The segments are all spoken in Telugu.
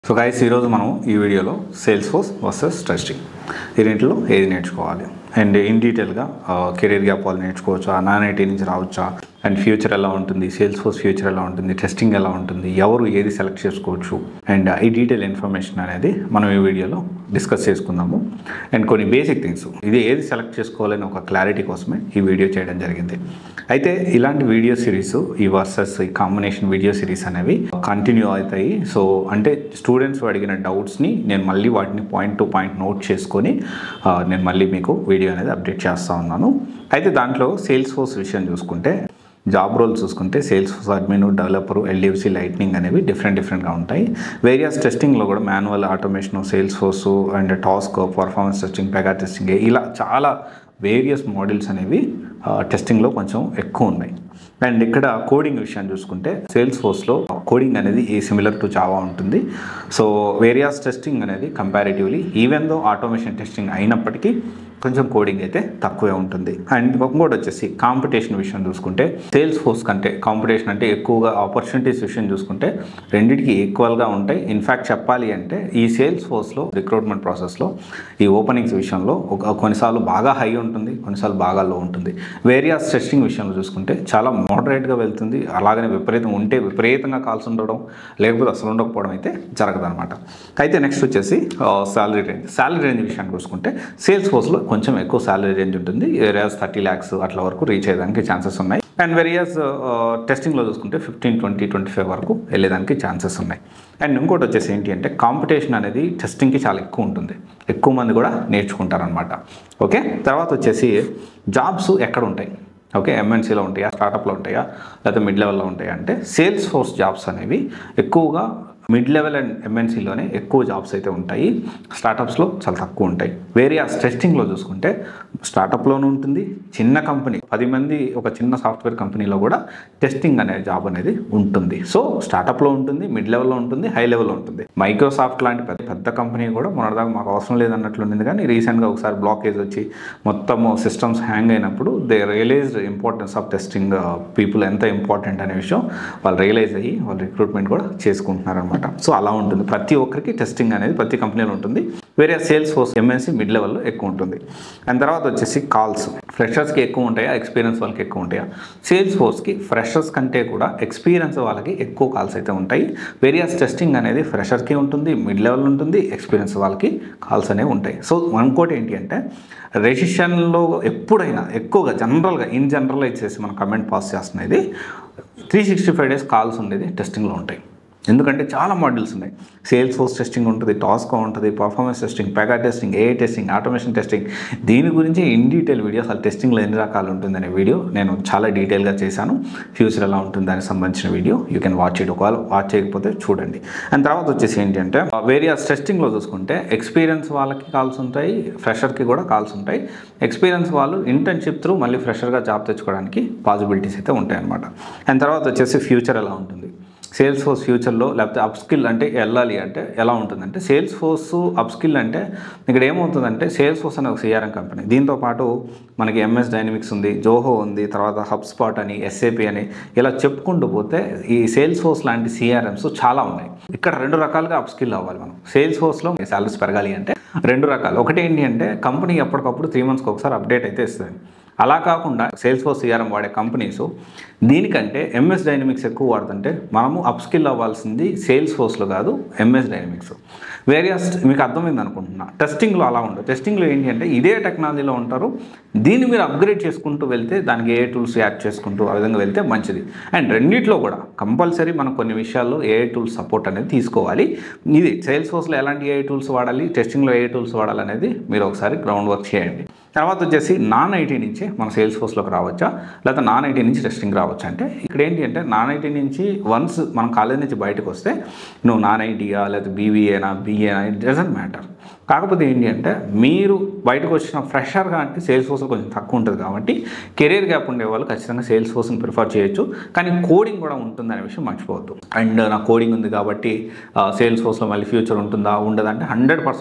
సో గైస్ ఈరోజు మనం ఈ వీడియోలో సేల్స్ ఫోర్స్ వర్సెస్ టెస్టింగ్ ఈ రెంట్లో ఏది నేర్చుకోవాలి అండ్ ఇన్ డీటెయిల్గా కెరీర్ గ్యాప్ వాళ్ళు నేర్చుకోవచ్చా నాన్ ఐటీ నుంచి రావచ్చా అండ్ ఫ్యూచర్ ఎలా ఉంటుంది సేల్స్ ఫోర్స్ ఫ్యూచర్ ఎలా ఉంటుంది టెస్టింగ్ ఎలా ఉంటుంది ఎవరు ఏది సెలెక్ట్ చేసుకోవచ్చు అండ్ ఈ డీటెయిల్ ఇన్ఫర్మేషన్ అనేది మనం ఈ వీడియోలో డిస్కస్ చేసుకుందాము అండ్ కొన్ని బేసిక్ థింగ్స్ ఇది ఏది సెలెక్ట్ చేసుకోవాలని ఒక క్లారిటీ కోసమే ఈ వీడియో చేయడం జరిగింది అయితే ఇలాంటి వీడియో సిరీస్ ఈ వర్సెస్ ఈ కాంబినేషన్ వీడియో సిరీస్ అనేవి కంటిన్యూ అవుతాయి సో అంటే స్టూడెంట్స్ అడిగిన డౌట్స్ని నేను మళ్ళీ వాటిని పాయింట్ టు పాయింట్ నోట్ చేసుకొని ఆ, నేను మళ్ళీ మీకు వీడియో అనేది అప్డేట్ చేస్తూ ఉన్నాను అయితే దాంట్లో సేల్స్ ఫోర్స్ విషయం చూసుకుంటే జాబ్ రోల్ చూసుకుంటే sales force admin developer LDFC lightning అనేవి డిఫరెంట్ డిఫరెంట్గా ఉంటాయి వేరియస్ టెస్టింగ్లో కూడా manual automation sales force and Tosca performance testing Pega testing ఇలా చాలా వేరియస్ మోడల్స్ అనేవి టెస్టింగ్లో కొంచెం ఎక్కువ ఉన్నాయి అండ్ ఇక్కడ కోడింగ్ విషయం చూసుకుంటే సేల్స్ ఫోర్స్లో కోడింగ్ అనేది ఈ సిమిలర్ టు జావా ఉంటుంది సో వేరియాస్ టెస్టింగ్ అనేది comparatively even though automation testing అయినప్పటికీ కొంచెం కోడింగ్ అయితే తక్కువే ఉంటుంది అండ్ ఇంకోటి వచ్చేసి కాంపిటీషన్ విషయం చూసుకుంటే సేల్స్ ఫోర్స్ కంటే కాంపిటీషన్ అంటే ఎక్కువగా ఆపర్చునిటీస్ విషయం చూసుకుంటే రెండింటికి ఈక్వల్గా ఉంటాయి ఇన్ఫ్యాక్ట్ చెప్పాలి అంటే ఈ సేల్స్ ఫోర్స్లో రిక్రూట్మెంట్ ప్రాసెస్లో ఈ ఓపెనింగ్స్ విషయంలో ఒక కొన్నిసార్లు బాగా హై ఉంటుంది కొన్నిసార్లు బాగా లో ఉంటుంది వేరియాస్ టెస్టింగ్ విషయంలో చూసుకుంటే చాలా మోడరేట్గా వెళ్తుంది అలాగనే విపరీతం ఉంటే విపరీతంగా కాల్స్ ఉండడం లేకపోతే అసలు ఉండకపోవడం అయితే జరగదనమాట అయితే నెక్స్ట్ వచ్చేసి శాలరీ రేంజ్ శాలరీ రేంజ్ విషయాన్ని చూసుకుంటే సేల్స్ ఫోర్స్లో కొంచెం ఎక్కువ శాలరీ రేంజ్ ఉంటుంది వేరియస్ థర్టీ ల్యాక్స్ అట్లా వరకు రీచ్ అయ్యేదానికి ఛాన్సెస్ ఉన్నాయి అండ్ వేరియస్ టెస్టింగ్లో చూసుకుంటే ఫిఫ్టీన్ ట్వంటీ ట్వంటీ ఫైవ్ వరకు వెళ్ళేదానికి ఛాన్సెస్ ఉన్నాయి అండ్ ఇంకోటి వచ్చేసి ఏంటి అంటే కాంపిటీషన్ అనేది టెస్టింగ్కి చాలా ఎక్కువ ఉంటుంది ఎక్కువ మంది కూడా నేర్చుకుంటారనమాట ఓకే తర్వాత వచ్చేసి జాబ్స్ ఎక్కడ ఉంటాయి ఓకే ఎంఎన్సీలో ఉంటాయా స్టార్టప్లో ఉంటాయా లేకపోతే మిడ్ లెవెల్లో ఉంటాయా అంటే సేల్స్ ఫోర్స్ జాబ్స్ అనేవి ఎక్కువగా మిడ్ లెవెల్ అండ్ ఎంఎన్సీలోనే ఎక్కువ జాబ్స్ అయితే ఉంటాయి స్టార్టప్స్లో చాలా తక్కువ ఉంటాయి వేరియస్ టెస్టింగ్లో చూసుకుంటే స్టార్టప్లోనూ ఉంటుంది చిన్న కంపెనీ పది మంది ఒక చిన్న సాఫ్ట్వేర్ కంపెనీలో కూడా టెస్టింగ్ అనే జాబ్ అనేది ఉంటుంది సో స్టార్టప్లో ఉంటుంది మిడ్ లెవెల్లో ఉంటుంది హై లెవెల్లో ఉంటుంది మైక్రోసాఫ్ట్ లాంటి పెద్ద పెద్ద కంపెనీ కూడా మొన్నటిదాకా మాకు అవసరం లేదన్నట్లు ఉండింది కానీ రీసెంట్గా ఒకసారి బ్లాకేజ్ వచ్చి మొత్తం సిస్టమ్స్ హ్యాంగ్ అయినప్పుడు they realised importance of testing people ఎంత ఇంపార్టెంట్ అనే విషయం వాళ్ళు రియలైజ్ అయ్యి వాళ్ళు రిక్రూట్మెంట్ కూడా చేసుకుంటున్నారు అనమాట సో అలా ఉంటుంది ప్రతి ఒక్కరికి టెస్టింగ్ అనేది ప్రతి కంపెనీలో ఉంటుంది వేరే సేల్స్ ఫోర్స్ ఎంఎన్సీ మిడ్ లెవెల్లో ఎక్కువ ఉంటుంది అండ్ తర్వాత వచ్చేసి కాల్స్ ఫ్రెషర్స్కి ఎక్కువ ఉంటాయా ఎక్స్పీరియన్స్ వాళ్ళకి ఎక్కువ ఉంటాయా సేల్స్ ఫోర్స్కి ఫ్రెషర్స్ కంటే కూడా ఎక్స్పీరియన్స్ వాళ్ళకి ఎక్కువ కాల్స్ అయితే ఉంటాయి వేరియస్ టెస్టింగ్ అనేది ఫ్రెషర్కి ఉంటుంది మిడ్ లెవెల్ ఉంటుంది ఎక్స్పీరియన్స్ వాళ్ళకి కాల్స్ అనేవి ఉంటాయి సో ఇంకోటి ఏంటి అంటే రెసిషన్లో ఎప్పుడైనా ఎక్కువగా జనరల్గా ఇన్ జనరలైజ్ చేసి మనం కమెంట్ పాస్ చేస్తున్నది three sixty five days calls ఉండేది టెస్టింగ్లో ఉంటాయి ఎందుకంటే చాలా మాడ్యూల్స్ ఉన్నాయి సేల్స్ ఫోర్స్ టెస్టింగ్ ఉంటుంది టాస్కో ఉంటుంది performance testing Pega testing A testing automation testing దీని గురించి ఇన్ డీటెయిల్ వీడియో అసలు టెస్టింగ్లో ఎన్ని రకాలు ఉంటుందనే వీడియో నేను చాలా డీటెయిల్గా చేశాను ఫ్యూచర్ ఎలా ఉంటుంది దానికి సంబంధించిన video you can watch it ఒకవేళ వాచ్ చేయకపోతే చూడండి అండ్ తర్వాత వచ్చేసి ఏంటి అంటే వేరియస్ టెస్టింగ్లో చూసుకుంటే ఎక్స్పీరియన్స్ వాళ్ళకి కాల్స్ ఉంటాయి ఫ్రెషర్కి కూడా కాల్స్ ఉంటాయి ఎక్స్పీరియన్స్ వాళ్ళు ఇంటర్న్షిప్ త్రూ మళ్ళీ ఫ్రెషర్గా జాబ్ తెచ్చుకోవడానికి పాసిబిలిటీస్ అయితే ఉంటాయి అనమాట అండ్ తర్వాత వచ్చేసి ఫ్యూచర్ ఎలా ఉంటుంది సేల్స్ ఫోర్స్ ఫ్యూచర్లో లేకపోతే అప్ స్కిల్ అంటే వెళ్ళాలి అంటే ఎలా ఉంటుందంటే సేల్స్ ఫోర్స్ అప్ స్కిల్ అంటే ఇక్కడ ఏమవుతుందంటే సేల్స్ ఫోర్స్ అనే ఒక సిఆర్ఎం కంపెనీ దీంతో పాటు మనకి ఎంఎస్ డైనమిక్స్ ఉంది జోహో ఉంది తర్వాత హబ్ స్పాట్ అని ఎస్ఏపి అని ఇలా చెప్పుకుంటూ పోతే ఈ సేల్స్ ఫోర్స్ లాంటి సిఆర్ఎంస్ చాలా ఉన్నాయి ఇక్కడ రెండు రకాలుగా అప్ స్కిల్ అవ్వాలి మనం సేల్స్ ఫోర్స్లో శాలరీస్ పెరగాలి అంటే రెండు రకాలు ఒకటి ఏంటి అంటే కంపెనీ ఎప్పటికప్పుడు త్రీ మంత్స్కి ఒకసారి అప్డేట్ అయితే ఇస్తుంది అలా కాకుండా సేల్స్ ఫోర్స్ సిఆర్ఎం వాడే కంపెనీస్ దీనికంటే ఎంఎస్ డైనమిక్స్ ఎక్కువ వాడుతుంటే మనము అప్ స్కిల్ అవ్వాల్సింది సేల్స్ ఫోర్స్లో కాదు ఎంఎస్ డైనమిక్స్ వేరియస్ మీకు అర్థమైంది అనుకుంటున్నా టెస్టింగ్లో అలా ఉండదు టెస్టింగ్లో ఏంటి అంటే ఇదే టెక్నాలజీలో ఉంటారు దీన్ని మీరు అప్గ్రేడ్ చేసుకుంటూ వెళ్తే దానికి ఏ టూల్స్ యాడ్ చేసుకుంటూ ఆ విధంగా వెళ్తే మంచిది అండ్ రెండిట్లో కూడా కంపల్సరీ మనం కొన్ని విషయాల్లో ఏ టూల్స్ సపోర్ట్ అనేది తీసుకోవాలి ఇది సేల్స్ ఫోర్స్లో ఎలాంటి ఏ టూల్స్ వాడాలి టెస్టింగ్లో ఏ టూల్స్ వాడాలి అనేది మీరు ఒకసారి గ్రౌండ్ వర్క్ చేయండి తర్వాత వచ్చేసి నాన్ ఐటీ నుంచి మన సేల్స్ ఫోర్స్లోకి రావచ్చా లేకపోతే నాన్ ఐటీ నుంచి టెస్టింగ్ రావచ్చా అంటే ఇక్కడ ఏంటి అంటే నాన్ ఐటీ నుంచి వన్స్ మనం కాలేజ్ నుంచి బయటకు వస్తే నువ్వు నాన్ ఐటీయా లేకపోతే బీవీఏనా బీఏనా ఇట్ డజంట్ మ్యాటర్ కాకపోతే ఏంటి అంటే మీరు బయటకు వచ్చిన ఫ్రెషర్గా అంటే సేల్స్ ఫోర్స్ కొంచెం తక్కువ ఉంటుంది కాబట్టి కెరీర్ గ్యాప్ ఉండే వాళ్ళు ఖచ్చితంగా సేల్స్ ఫోర్స్ని ప్రిఫర్ చేయొచ్చు కానీ కోడింగ్ కూడా ఉంటుందనే విషయం మర్చిపోవద్దు అండ్ నా కోడింగ్ ఉంది కాబట్టి సేల్స్ ఫోర్స్లో మళ్ళీ ఫ్యూచర్ ఉంటుందా ఉండదా అంటే హండ్రెడ్ పర్సెంట్ ఉంటుంది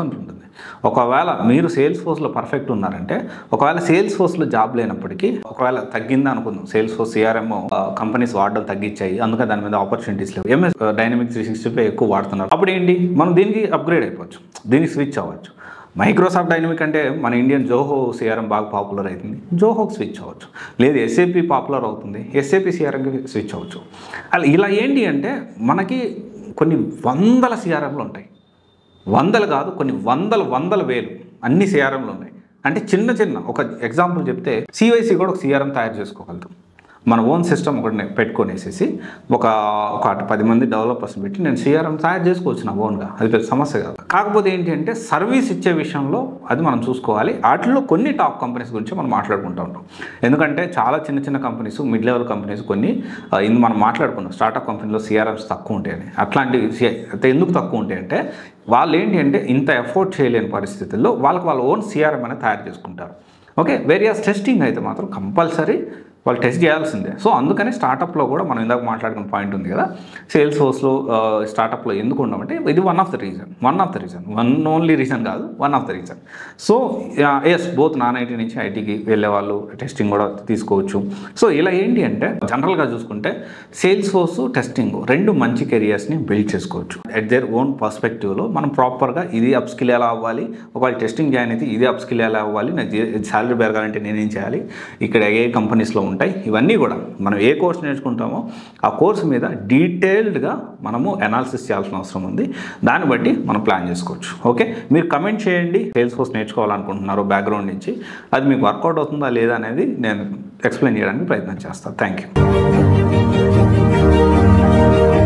ఒకవేళ మీరు సేల్స్ ఫోర్స్లో పర్ఫెక్ట్ ఉన్నారంటే ఒకవేళ సేల్స్ ఫోర్స్లో జాబ్ లేనప్పటికీ ఒకవేళ తగ్గిందా అనుకుందాం సేల్స్ ఫోర్స్ సిఆర్ఎం కంపెనీస్ వాడడం తగ్గించాయి అందుకే దాని మీద ఆపర్చునిటీస్ లేవు MS dynamic three sixty five ఎక్కువ వాడుతున్నారు అప్పుడు ఏంటి మనం దీనికి అప్గ్రేడ్ అయిపోవచ్చు దీనికి స్విచ్ అవ్వచ్చు మైక్రోసాఫ్ట్ డైనమిక్ అంటే మన ఇండియన్ జోహో సిఆర్ఎం బాగా పాపులర్ అవుతుంది జోహోకి స్విచ్ అవ్వచ్చు లేదు ఎస్ఏపి పాపులర్ అవుతుంది ఎస్ఏపి సిఆర్ఎంకి స్విచ్ అవ్వచ్చు అలా ఇలా ఏంటి అంటే మనకి కొన్ని వందల సిఆర్ఎంలు ఉంటాయి వందలు కాదు కొన్ని వందల వందల వేలు అన్ని సిఆర్ఎంలు ఉన్నాయి అంటే చిన్న చిన్న ఒక ఎగ్జాంపుల్ చెప్తే సివైసి కూడా ఒక సిఆర్ఎం తయారు చేసుకోగలుగుతాం మన ఓన్ సిస్టమ్ ఒకటి పెట్టుకొనేసేసి ఒక ఒక పది మంది డెవలపర్స్ పెట్టి నేను సిఆర్ఎం తయారు చేసుకోవచ్చు నా ఓన్గా అది పెద్ద సమస్య కాదు కాకపోతే ఏంటి అంటే సర్వీస్ ఇచ్చే విషయంలో అది మనం చూసుకోవాలి వాటిలో కొన్ని టాప్ కంపెనీస్ గురించి మనం మాట్లాడుకుంటూ ఉంటాం ఎందుకంటే చాలా చిన్న చిన్న కంపెనీస్ మిడ్ లెవెల్ కంపెనీస్ కొన్ని ఆ, ఇందు మనం మాట్లాడుకున్నాం స్టార్టప్ కంపెనీలో సిఆర్ఎంస్ తక్కువ ఉంటాయని అట్లాంటివి సి- అయితే ఎందుకు తక్కువ ఉంటాయంటే వాళ్ళు ఏంటి అంటే ఇంత ఎఫోర్డ్ చేయలేని పరిస్థితుల్లో వాళ్ళకి వాళ్ళ ఓన్ సిఆర్ఎం అనేది తయారు చేసుకుంటారు ఓకే వేరియస్ టెస్టింగ్ అయితే మాత్రం కంపల్సరీ వాళ్ళు టెస్ట్ చేయాల్సిందే సో అందుకని స్టార్టప్లో కూడా మనం ఇందాక మాట్లాడుకున్న పాయింట్ ఉంది కదా సేల్స్ ఫోర్స్లో స్టార్టప్లో ఎందుకు ఉండమంటే ఇది one of the reason one of the reason one only reason కాదు one of the reason so yes both non IT నుంచి ఐటీకి వెళ్ళే వాళ్ళు టెస్టింగ్ కూడా తీసుకోవచ్చు సో ఇలా ఏంటి అంటే జనరల్గా చూసుకుంటే సేల్స్ ఫోర్స్ టెస్టింగ్ రెండు మంచి కెరియర్స్ని బిల్డ్ చేసుకోవచ్చు అట్ దేర్ ఓన్ పర్స్పెక్టివ్లో మనం ప్రాపర్గా ఇది అప్ స్కిల్ ఎలా అవ్వాలి ఒకవేళ టెస్టింగ్ జాయిన్ అయితే ఇది అప్ స్కిల్ ఎలా అవ్వాలి నాకు శాలరీ పెరగాలంటే నేనేం చేయాలి ఇక్కడ ఏ కంపెనీస్లో ఉంటాయి ఇవన్నీ కూడా మనం ఏ కోర్స్ నేర్చుకుంటామో ఆ కోర్స్ మీద డీటెయిల్డ్గా మనము అనాలిసిస్ చేయాల్సిన అవసరం ఉంది దాన్ని బట్టి మనం ప్లాన్ చేసుకోవచ్చు ఓకే మీరు కమెంట్ చేయండి సేల్స్ ఫోర్స్ నేర్చుకోవాలనుకుంటున్నారు బ్యాక్గ్రౌండ్ నుంచి అది మీకు వర్కౌట్ అవుతుందా లేదా అనేది నేను ఎక్స్ప్లెయిన్ చేయడానికి ప్రయత్నం చేస్తాను థ్యాంక్ యూ